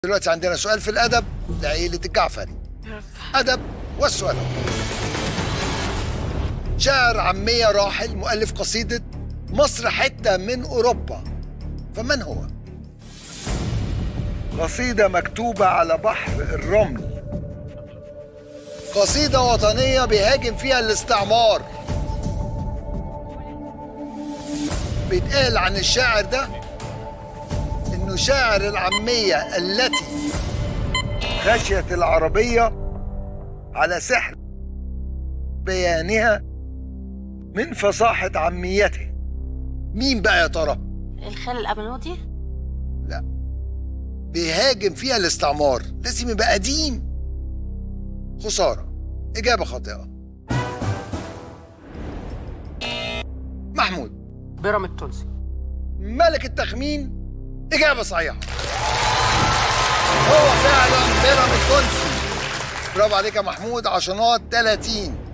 دلوقتي عندنا سؤال في الأدب لعيلة الجعفري أدب والسؤال هو. شاعر عامية راحل مؤلف قصيدة مصر حتة من أوروبا فمن هو؟ قصيدة مكتوبة على بحر الرمل قصيدة وطنية بيهاجم فيها الاستعمار بيتقال عن الشاعر ده انه شاعر العامية التي خشيت العربية على سحر بيانها من فصاحة عاميته مين بقى يا ترى؟ الخال الأبنودي لا بيهاجم فيها الاستعمار لازم يبقى قديم خسارة إجابة خاطئة محمود بيرام التونسي ملك التخمين إجابة صحيحة هو فعلا بيراميد التونسي برافو عليك يا محمود عشانات 30